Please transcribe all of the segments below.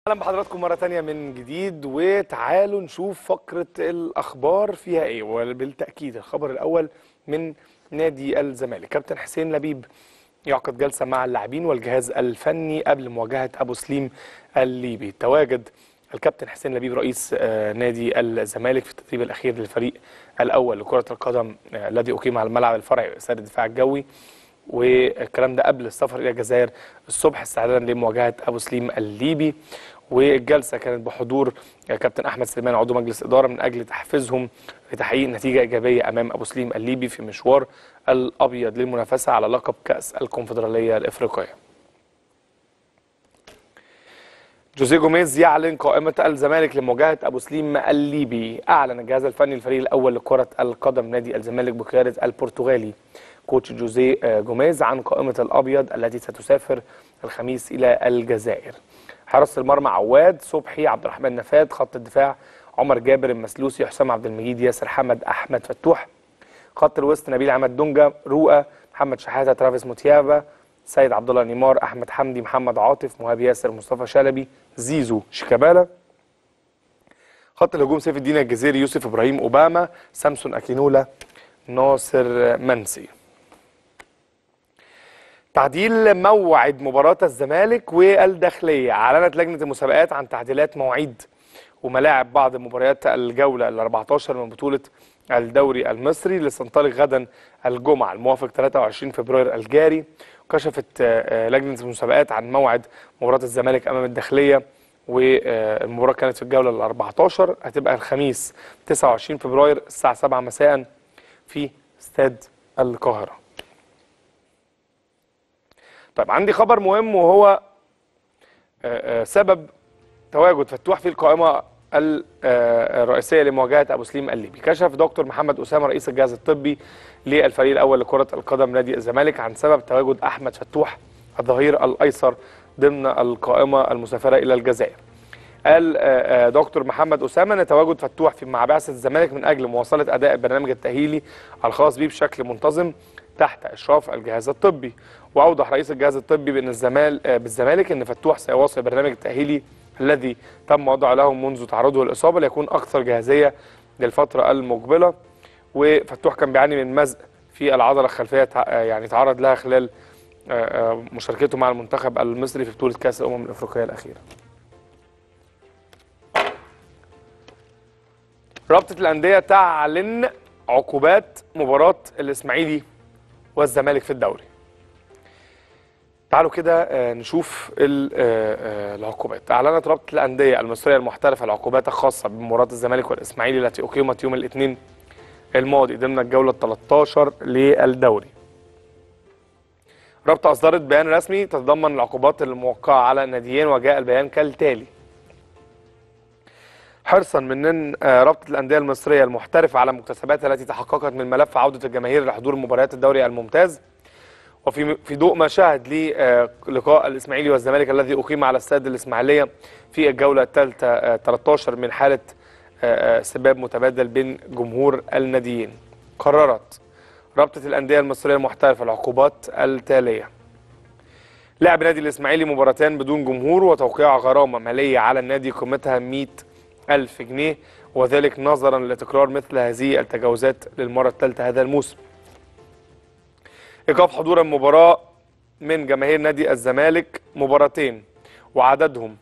اهلا بحضراتكم مره تانية من جديد وتعالوا نشوف فقره الاخبار فيها ايه وبالتاكيد الخبر الاول من نادي الزمالك كابتن حسين لبيب يعقد جلسه مع اللاعبين والجهاز الفني قبل مواجهه ابو سليم الليبي تواجد الكابتن حسين لبيب رئيس آه، نادي الزمالك في التدريب الاخير للفريق الاول لكره القدم آه، الذي اقيم على الملعب الفرعي بإسار الدفاع الجوي والكلام ده قبل السفر الى الجزائر الصبح استعدادا لمواجهه ابو سليم الليبي والجلسه كانت بحضور كابتن احمد سليمان عضو مجلس اداره من اجل تحفيزهم لتحقيق نتيجه ايجابيه امام ابو سليم الليبي في مشوار الابيض للمنافسه على لقب كاس الكونفدراليه الافريقيه. جوزيه جوميز يعلن قائمة الزمالك لمواجهة أبو سليم الليبي أعلن الجهاز الفني الفريق الأول لكرة القدم نادي الزمالك بقيادة البرتغالي كوتش جوزيه آه، جوميز عن قائمة الأبيض التي ستسافر الخميس إلى الجزائر حراسة المرمى عواد صبحي عبد الرحمن نفاد خط الدفاع عمر جابر المسلوسي حسام عبد المجيد ياسر حمد أحمد فتوح خط الوسط نبيل عماد دونجا رؤى محمد شحاته ترافيس موتيافا سيد عبد الله نيمار احمد حمدي محمد عاطف مهاب ياسر مصطفى شلبي زيزو شيكابالا خط الهجوم سيف الدين الجزيري يوسف ابراهيم اوباما سامسون اكينولا ناصر منسي تعديل موعد مباراة الزمالك والداخلية أعلنت لجنة المسابقات عن تعديلات مواعيد وملاعب بعض مباريات الجولة ال 14 من بطولة الدوري المصري اللي ستنطلق غدا الجمعة الموافق 23 فبراير الجاري كشفت آه، آه، لجنة المسابقات عن موعد مباراة الزمالك أمام الداخلية والمباراة كانت في الجولة ال 14 هتبقى الخميس 29 فبراير الساعة 7 مساء في استاد القاهرة طيب عندي خبر مهم وهو آه، آه، سبب تواجد فتوح في القائمة ال- آه، الرئيسية لمواجهة أبو سليم الليبي كشف دكتور محمد أسامة رئيس الجهاز الطبي للفريق الأول لكرة القدم نادي الزمالك عن سبب تواجد أحمد فتوح الظهير الأيسر ضمن القائمة المسافرة إلى الجزائر قال آه، آه، دكتور محمد أسامة أن تواجد فتوح في مع بعثة الزمالك من أجل مواصلة أداء البرنامج التأهيلي الخاص به بشكل منتظم تحت إشراف الجهاز الطبي وأوضح رئيس الجهاز الطبي بأن الزمال آه، بالزمالك أن فتوح سيواصل البرنامج التأهيلي الذي تم وضعه له منذ تعرضه للإصابة ليكون أكثر جاهزية للفترة المقبلة وفتوح كان بيعاني من مزق في العضلة الخلفية تع- آه، يعني تعرض لها خلال آه، آه، مشاركته مع المنتخب المصري في بطولة كأس الأمم الأفريقية الأخيرة رابطة الأندية تعلن عقوبات مباراة الإسماعيلي والزمالك في الدوري تعالوا كده آه، نشوف ال- آه، آه، العقوبات أعلنت رابطة الأندية المصرية المحترفة العقوبات الخاصة بمباراة الزمالك والإسماعيلي التي أقيمت يوم الاثنين الماضي ضمن الجولة 13 للدوري رابطة أصدرت بيان رسمي تتضمن العقوبات الموقعة على الناديين وجاء البيان كالتالي حرصا من آه، رابطه الانديه المصريه المحترفه على المكتسبات التي تحققت من ملف عوده الجماهير لحضور مباريات الدوري الممتاز وفي في ضوء ما شاهد لقاء الاسماعيلي والزمالك الذي اقيم على استاد الاسماعيليه في الجوله الثالثه آه، 13 من حاله آه، آه، سباب متبادل بين جمهور الناديين قررت رابطه الانديه المصريه المحترفه العقوبات التاليه لعب نادي الإسماعيلي مباراتين بدون جمهور وتوقيع غرامة مالية على النادي قيمتها 100 ألف جنيه وذلك نظرا لتكرار مثل هذه التجاوزات للمرة الثالثة هذا الموسم إيقاف حضور المباراة من جماهير نادي الزمالك مباراتين وعددهم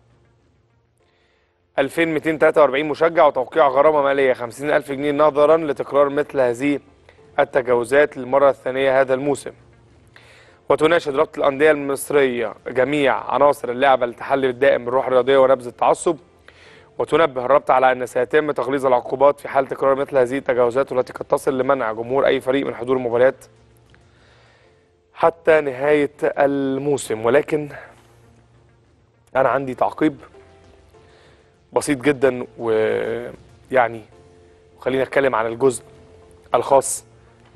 2243 مشجع وتوقيع غرامة مالية 50 ألف جنيه نظرا لتكرار مثل هذه التجاوزات للمرة الثانية هذا الموسم وتناشد رابطه الانديه المصريه جميع عناصر اللعبه للتحلي الدائم بالروح الرياضيه ونبذ التعصب وتنبه الرابطه على ان سيتم تغليظ العقوبات في حال تكرار مثل هذه التجاوزات والتي قد تصل لمنع جمهور اي فريق من حضور المباريات حتى نهايه الموسم ولكن انا عندي تعقيب بسيط جدا ويعني خلينا نتكلم عن الجزء الخاص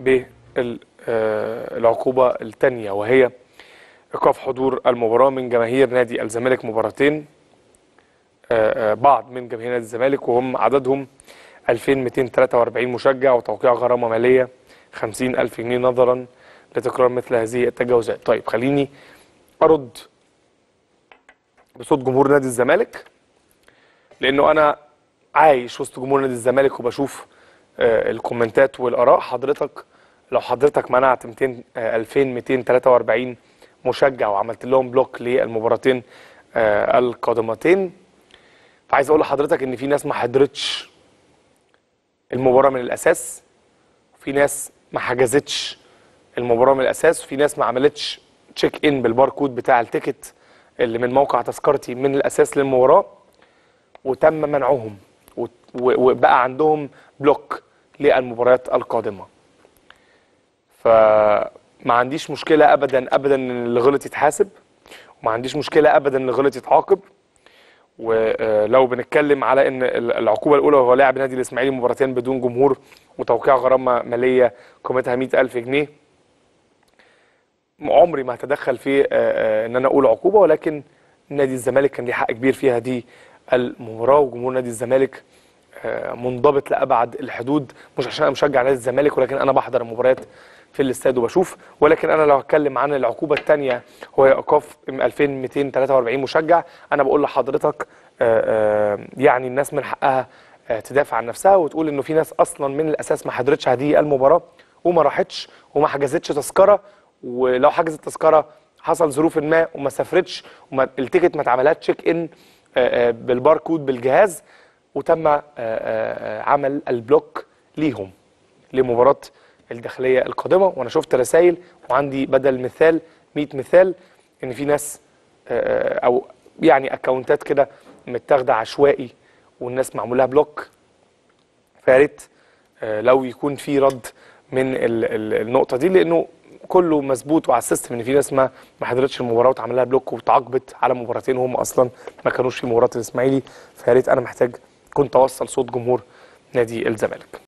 بالعقوبة الثانية وهي إيقاف حضور المباراة من جماهير نادي الزمالك مباراتين آه، آه، بعض من جماهير نادي الزمالك وهم عددهم 2243 مشجع وتوقيع غرامة مالية 50 ألف جنيه نظرا لتكرار مثل هذه التجاوزات طيب خليني أرد بصوت جمهور نادي الزمالك لانه انا عايش وسط جمهور نادي الزمالك وبشوف آه، الكومنتات والاراء حضرتك لو حضرتك منعت 200 آه، 2243 مشجع وعملت لهم بلوك للمباراتين آه، القادمتين فعايز اقول لحضرتك ان في ناس ما حضرتش المباراه من الاساس وفي ناس ما حجزتش المباراه من الاساس وفي ناس ما عملتش تشيك ان بالباركود بتاع التيكت اللي من موقع تذكرتي من الاساس للمباراه وتم منعهم و- و- وبقى عندهم بلوك للمباريات القادمه فما عنديش مشكله ابدا ابدا ان اللي غلط يتحاسب وما عنديش مشكله ابدا ان اللي غلط يتعاقب ولو بنتكلم على ان ال- العقوبه الاولى وهو لاعب نادي الاسماعيلي مباراتين بدون جمهور وتوقيع غرامه ماليه قيمتها 100000 جنيه عمري ما هتدخل في آه، آه، ان انا اقول عقوبه ولكن نادي الزمالك كان ليه حق كبير في هذه المباراه وجمهور نادي الزمالك آه، منضبط لابعد الحدود مش عشان انا مشجع نادي الزمالك ولكن انا بحضر المباريات في الاستاد وبشوف ولكن انا لو هتكلم عن العقوبه الثانيه وهي ايقاف 2243 مشجع انا بقول لحضرتك آه، آه، يعني الناس من حقها آه، تدافع عن نفسها وتقول انه في ناس اصلا من الاساس ما حضرتش هذه المباراه وما راحتش وما حجزتش تذكره ولو حجزت تذكره حصل ظروف ما وما سافرتش وما التيكت ما اتعملها تشيك ان آه، آه، بالباركود بالجهاز وتم آه، آه، آه، عمل البلوك ليهم لمباراه الداخليه القادمه وانا شفت رسائل وعندي بدل مثال 100 مثال ان في ناس آه، آه، او يعني اكونتات كده متاخده عشوائي والناس معمول لها بلوك فيا ريت آه، لو يكون في رد من ال- ال- النقطه دي لانه كله مظبوط وعلى السيستم ان في ناس ما ما حضرتش المباراه واتعمل لها بلوك واتعاقبت على مباراتين وهم اصلا ما كانوش في مباراه الاسماعيلي فيا ريت انا محتاج كنت اوصل صوت جمهور نادي الزمالك